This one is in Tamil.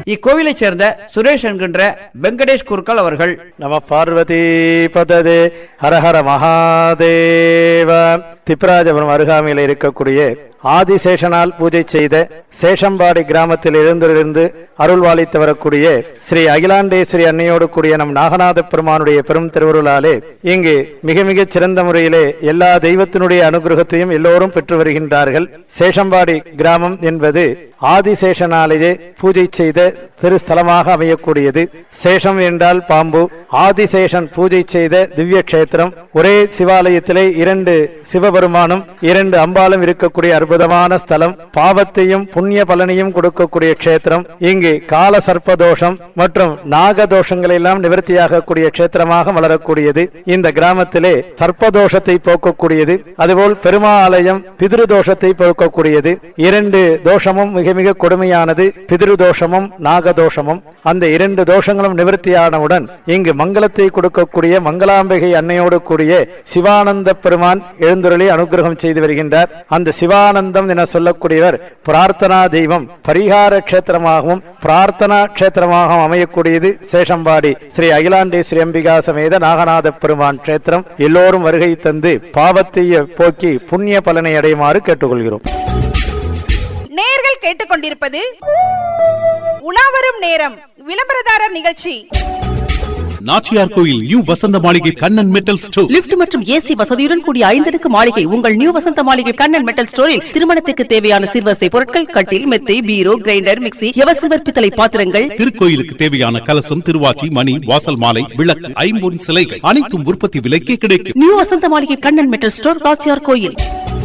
இக்கோவிலைச் சேர்ந்த சுரேஷ் என்கின்ற வெங்கடேஷ் குருக்கள் அவர்கள் நம பார்வதி பததே ஹரஹர மகாதேவ திப்ராஜபுரம் அருகாமையில் இருக்கக்கூடிய ஆதிசேஷனால் பூஜை செய்த சேஷம்பாடி கிராமத்தில் இருந்திருந்து அருள்வாளித்து வரக்கூடிய ஸ்ரீ அகிலாண்டேஸ்வரி அன்னையோடு கூடிய நம் நாகநாத பெருமானுடைய பெரும் திருவருளாலே இங்கு மிக மிக சிறந்த முறையிலே எல்லா தெய்வத்தினுடைய அனுகிரகத்தையும் எல்லோரும் பெற்று வருகின்றார்கள் சேஷம்பாடி கிராமம் என்பது ஆதிசேஷனாலேயே பூஜை செய்த திருஸ்தலமாக அமையக்கூடியது சேஷம் என்றால் பாம்பு ஆதிசேஷன் பூஜை செய்த திவ்ய கஷேத்திரம் ஒரே சிவாலயத்திலே இரண்டு சிவபெருமானும் இரண்டு அம்பாலும் இருக்கக்கூடிய அற்புதமான ஸ்தலம் பாவத்தையும் புண்ணிய பலனையும் கொடுக்கக்கூடிய கஷேத்திரம் இங்கு கால சர்ப்பதோஷம் மற்றும் நாக தோஷங்கள் எல்லாம் நிவர்த்தியாகக்கூடிய கஷேத்திரமாக வளரக்கூடியது இந்த கிராமத்திலே சர்ப்பதோஷத்தை போக்கக்கூடியது அதுபோல் பெருமா ஆலயம் பிதிரு தோஷத்தை போக்கக்கூடியது இரண்டு தோஷமும் மிக மிக கொடுமையானது பிதிரு தோஷமும் நாகதோஷமும் அந்த இரண்டு தோஷங்களும் நிவர்த்தியானவுடன் இங்கு மங்களத்தை கொடுக்கக்கூடிய மங்களாம்பிகை அன்னையோடு கூடிய சிவானந்த பெருமான் எழுந்துருளி அனுகிரகம் செய்து வருகின்றார் அந்த சிவானந்தம் என சொல்லக்கூடியவர் பிரார்த்தனா தெய்வம் பரிகார கஷேத்திரமாகவும் பிரார்த்தனா கஷேத்திரமாகவும் அமையக்கூடியது சேஷம்பாடி ஸ்ரீ அகிலாண்டேஸ்வரி அம்பிகா சமேத நாகநாத பெருமான் கஷேத்திரம் எல்லோரும் வருகை தந்து பாவத்தை போக்கி புண்ணிய பலனை அடையுமாறு கேட்டுக்கொள்கிறோம் நேயர்கள் கேட்டுக்கொண்டிருப்பது உலாவரும் நேரம் விளம்பரதாரர் நிகழ்ச்சி நாச்சியார் கோயில் new Vasantha Maaligai Kannan metal store lift மற்றும் ஏசி வசதியுடன் கூடிய ஐந்தடுக்கு மாளிகை உங்கள் நியூ வசந்த மாளிகை கண்ணன் மெட்டல் ஸ்டோரில் திருமணத்துக்கு தேவையான சிறுவசை பொருட்கள் கட்டில் மெத்தை பீரோ கிரைண்டர் மிக்ஸி எவர் சில்வர் பித்தளை பாத்திரங்கள் திருக்கோயிலுக்கு தேவையான கலசம் திருவாச்சி மணி வாசல் மாலை விளக்கு ஐம்பொன் சிலைகள் அனைத்தும் உற்பத்தி விலைக்கே கிடைக்கும் new Vasantha Maaligai Kannan metal store காச்சியார் கோயில்